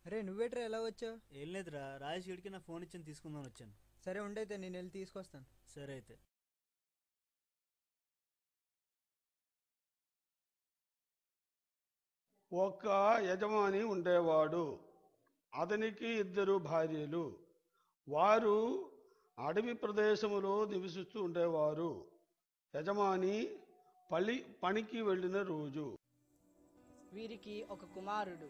అరే నువ్వేట్రా ఎలా వచ్చావు ఏం లేదురా రాజేష్ గడికి నా ఫోన్ ఇచ్చాను తీసుకుందామని వచ్చాను సరే ఉండైతే నేను వెళ్ళి తీసుకొస్తాను సరే అయితే ఒక్క యజమాని ఉండేవాడు అతనికి ఇద్దరు భార్యలు వారు అడవి ప్రదేశములో నివసిస్తూ ఉండేవారు యజమాని పలి పనికి వెళ్ళిన రోజు వీరికి ఒక కుమారుడు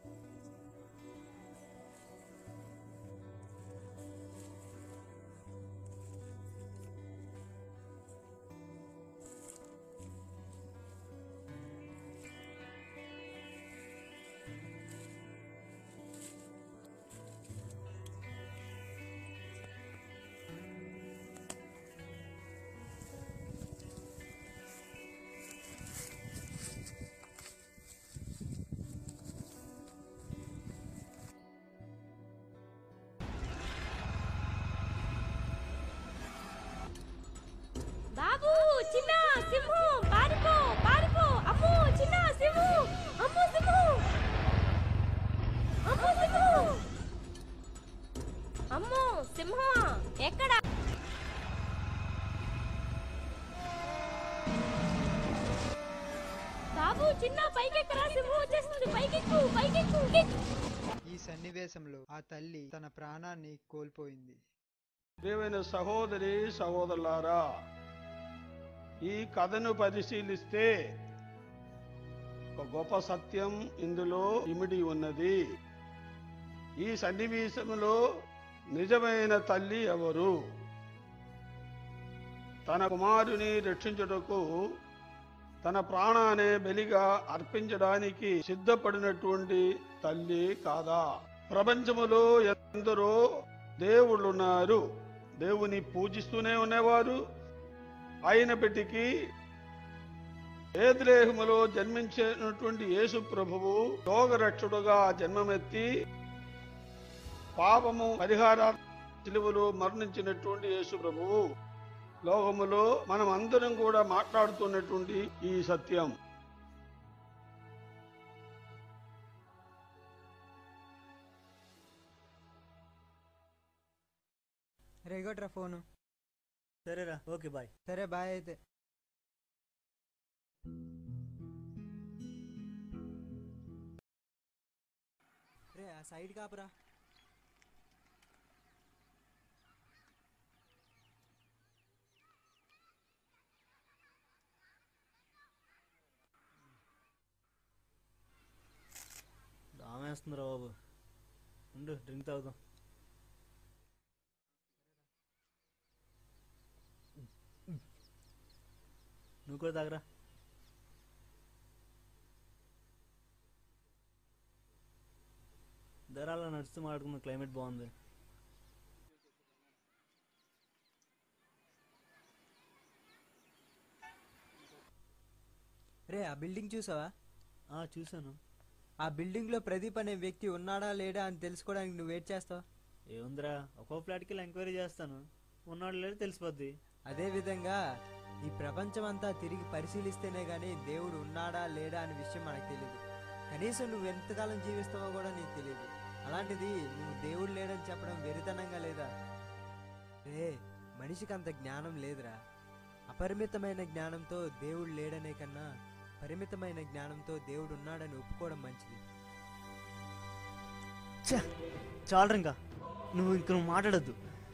బాబు చిన్న సింహం పారిపో పారిపో అమ్మో చిన్న సింహం అమ్మో సింహం అమ్మో సింహం అమ్మో సింహం ఎక్కడ బాబు చిన్న పైకెక్కరా సింహం వచ్చేస్తుంది పైకెక్కు పైకెక్కు ఎక్కు. ఈ సన్నివేశంలో ఆ తల్లి తన ప్రాణాన్ని కోల్పోయింది ప్రియమైన సహోదరి సహోదరులారా ఈ కథను పరిశీలిస్తే ఒక గొప్ప సత్యం ఇందులో ఇమిడి ఉన్నది ఈ సన్నివేశంలో నిజమైన తల్లి ఎవరు తన కుమారుని రక్షించుటకు తన ప్రాణాన్ని బలిగా అర్పించడానికి సిద్ధపడినటువంటి తల్లి కాదా ప్రపంచములో ఎందరో దేవుళ్ళున్నారు దేవుని పూజిస్తూనే ఉన్నవారు అయినప్పటికీ ఏద్రేహములో జన్మించినటువంటి యేసు ప్రభువు రోగరక్షుడుగా జన్మమెత్తి పాపము పరిహార సిలువలో మరణించినటువంటి యేసు ప్రభువు లోకములో మనం అందరం కూడా మాట్లాడుతున్నటువంటి ఈ సత్యం రేగోట్రా ఫోను సరేరా ఓకే బాయ్ సరే బాయ్ అయితే రే ఆ సైడ్ కాపురా దామేస్తుందిరా బాబు ఉండు డ్రింక్ తాగుదాం నువ్వు కూడా తాగరా ధరాల నడుస్తూ మాట్లాడుకున్న క్లైమేట్ బాగుంది రే ఆ బిల్డింగ్ చూసావా ఆ చూశాను ఆ బిల్డింగ్ లో ప్రదీప్ అనే వ్యక్తి ఉన్నాడా లేడా అని తెలుసుకోవడానికి నువ్వు వెయిట్ చేస్తావు ఏముందిరా ఒక్కో ఫ్లాట్కి వెళ్ళి ఎంక్వైరీ చేస్తాను ఉన్నాడు లేదో తెలిసిపోద్ది అదే విధంగా ఈ ప్రపంచం అంతా తిరిగి పరిశీలిస్తేనే గానీ దేవుడు ఉన్నాడా లేడా అనే విషయం మనకు తెలియదు కనీసం నువ్వు ఎంతకాలం జీవిస్తావో కూడా నీకు తెలియదు అలాంటిది నువ్వు దేవుడు లేడని చెప్పడం వెరితనంగా లేదా రే మనిషికి అంత జ్ఞానం లేదురా అపరిమితమైన జ్ఞానంతో దేవుడు లేడనే కన్నా పరిమితమైన జ్ఞానంతో దేవుడు ఉన్నాడని ఒప్పుకోవడం మంచిది చాలరా ఇంకా నువ్వు ఇంక నువ్వు మాట్లాడద్దు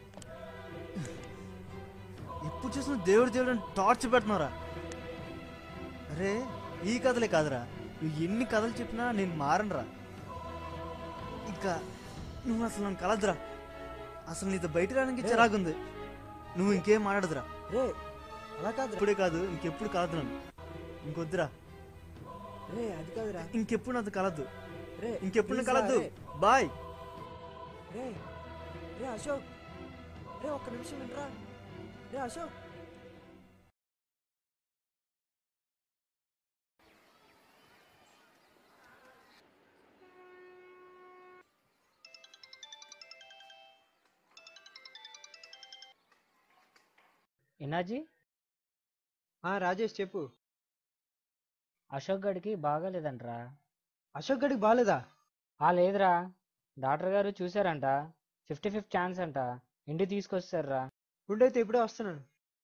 ఎప్పుడు చూసిన దేవుడు దేవుడు అని టార్చ్ పెడుతున్నారా అరే ఈ కథలే కాదురా నువ్వు ఎన్ని కథలు చెప్పినా నేను మారనురా ఇంకా నువ్వు అసలు నన్ను కలదురా అసలు నీతో బయట రావడానికి చిరాకుంది నువ్వు ఇంకేం మాట్లాడదురా రే అలా కాదు ఇప్పుడే కాదు ఇంకెప్పుడు కలదు నన్ను ఇంకొద్దురా రే అది కాదురా ఇంకెప్పుడు నాతో కలద్దు రే ఇంకెప్పుడు please రా, కలద్దు రే. బాయ్ రే రే అశోక్ రే ఒక్క నిమిషం వినరా రే అశోక్ ఎనాజీ ఆ రాజేష్ చెప్పు అశోక్ గడికి బాగాలేదంట్రా అశోక్ గడికి బాగాలేదా ఆ లేదురా డాక్టర్ గారు చూసారంట ఫిఫ్టీ ఫిఫ్త్ ఛాన్స్ అంట ఇంటికి తీసుకొస్తారా ఉండైతే ఇప్పుడే వస్తున్నాను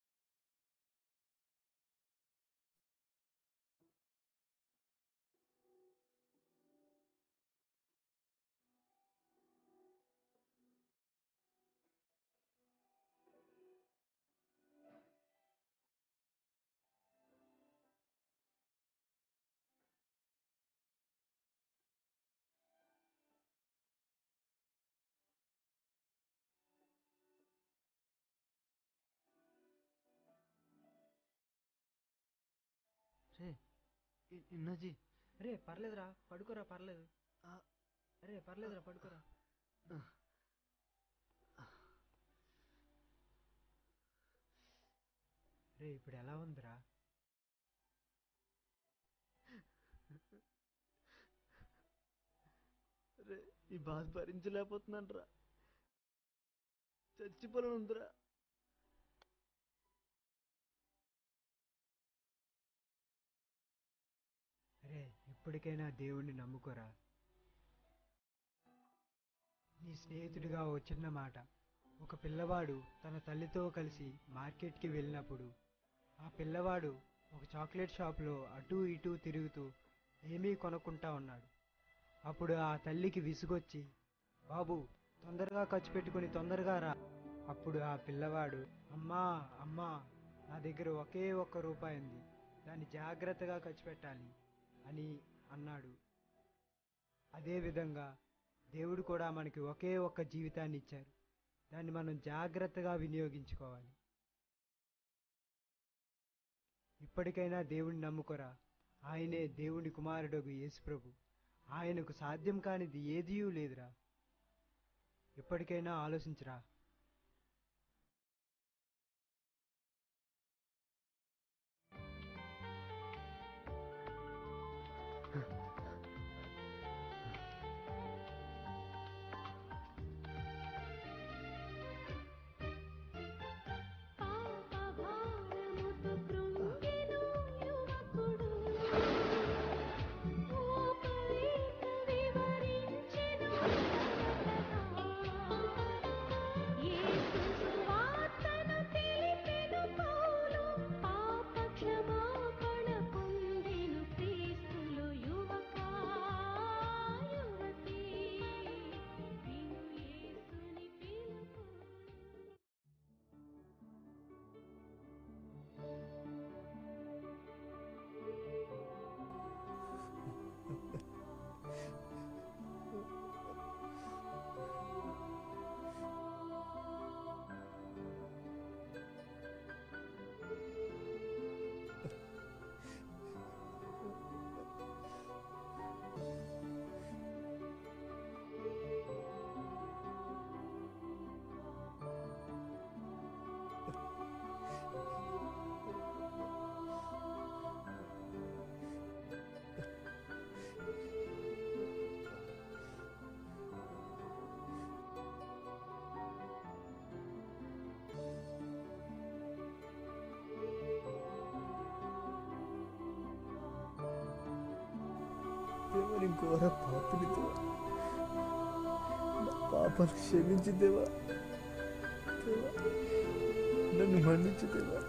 రే ఇ- ఇన్నాజీ రే పర్లేదురా పడుకోరా పర్లేదు ఆ. రే పర్లేదురా పడుకోరా రే ఇప్పుడు ఎలా ఉందిరా రే ఈ బాధ భరించలేకపోతున్నాను రా చచ్చిపోలేను ఉందిరా రే ఇప్పటికైనా దేవుణ్ణి నమ్ముకోరా నీ స్నేహితుడిగా ఓ చిన్న మాట ఒక పిల్లవాడు తన తల్లితో కలిసి మార్కెట్కి వెళ్ళినప్పుడు ఆ పిల్లవాడు ఒక చాక్లెట్ షాప్లో అటూ ఇటూ తిరుగుతూ ఏమీ కొనుక్కుంటా ఉన్నాడు అప్పుడు ఆ తల్లికి విసుగొచ్చి బాబు తొందరగా ఖర్చు పెట్టుకొని తొందరగా రా అప్పుడు ఆ పిల్లవాడు అమ్మా అమ్మా నా దగ్గర ఒకే ఒక్క రూపాయి ఉంది దాన్ని జాగ్రత్తగా ఖర్చు పెట్టాలి అని అన్నాడు అదేవిధంగా దేవుడు కూడా మనకి ఒకే ఒక్క జీవితాన్ని ఇచ్చారు దాన్ని మనం జాగ్రత్తగా వినియోగించుకోవాలి ఇప్పటికైనా దేవుడిని నమ్ముకోరా ఆయనే దేవుని కుమారుడు యేసుప్రభు ఆయనకు సాధ్యం కానిది ఏదీ లేదురా ఇప్పటికైనా ఆలోచించరా పాపభారముతో కృంగెను యువకుడు ఓపరీత వివరించెను యేసు సువార్తను తెలిపెను పౌలు పాప క్షమాపణ పొందెను క్రీస్తులో యువకా యువతి విను యేసుని పిలుపు దేవుని ఘోర పాపని దేవా నా పాపను క్షమించి దేవా దేవా నన్ను మన్నించు దేవా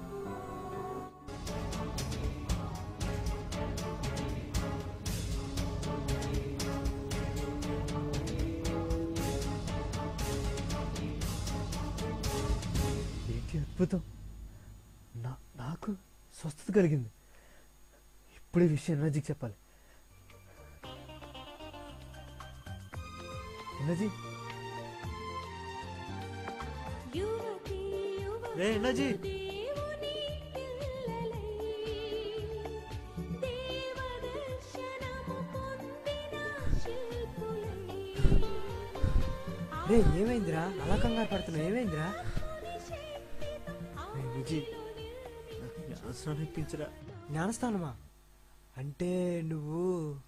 ఏంటి అద్భుతం నా నాకు స్వస్థత కలిగింది ఇప్పుడు ఈ విషయం ఎనర్జీకి చెప్పాలి ఎనర్జీ యువతి రే ఎనర్జీ దేవుని పిల్లలై దేవదర్శనము పొందిన శిల్పులై రే ఏమైందిరా అలా కంగారు పడుతున్నావు ఏమైందిరా విజయ్ నాకు జ్ఞానస్నానం ఇప్పించరా జ్ఞానస్థానమా అంటే నువ్వు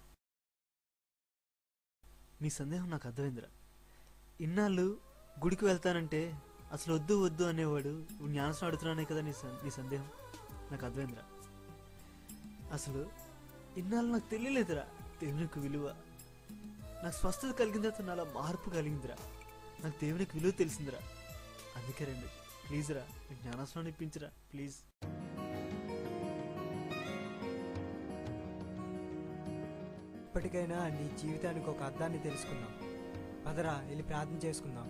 నీ సందేహం నాకు అర్థమైందిరా ఇన్నాళ్ళు గుడికి వెళ్తానంటే అసలు వద్దు వద్దు అనేవాడు ఇప్పుడు జ్ఞానస్నానం అడుగుతున్నానే కదా నీ సం- నీ సందేహం నాకు అర్థమైందిరా అసలు ఇన్నాళ్ళు నాకు తెలియలేదురా దేవుని యొక్క విలువ నాకు స్వస్థత కలిగిన తర్వాత నాలో మార్పు కలిగిందిరా నాకు దేవునికి విలువ తెలిసిందిరా అందుకే రండి ప్లీజ్ రా మీ జ్ఞానస్నానం ఇప్పించరా ప్లీజ్ ఇప్పటికైనా నీ జీవితానికి ఒక అర్థాన్ని తెలుసుకుందాం పదరా వెళ్ళి ప్రార్థన చేసుకుందాం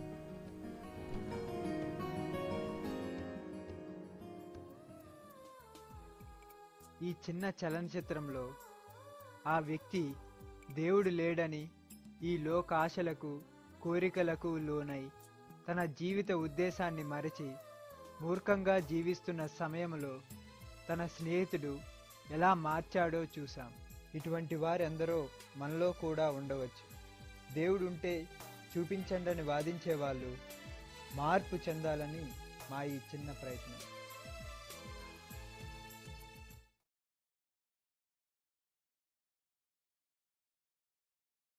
ఈ చిన్న చలనచిత్రంలో ఆ వ్యక్తి దేవుడు లేడని ఈ లోక ఆశలకు కోరికలకు లోనై తన జీవిత ఉద్దేశాన్ని మరచి మూర్ఖంగా జీవిస్తున్న సమయంలో తన స్నేహితుడు ఎలా మార్చాడో చూసాం ఇటువంటి వారెందరో మనలో కూడా ఉండవచ్చు దేవుడుంటే చూపించండి అని వాదించే వాళ్ళు మార్పు చెందాలని మా ఈ చిన్న ప్రయత్నం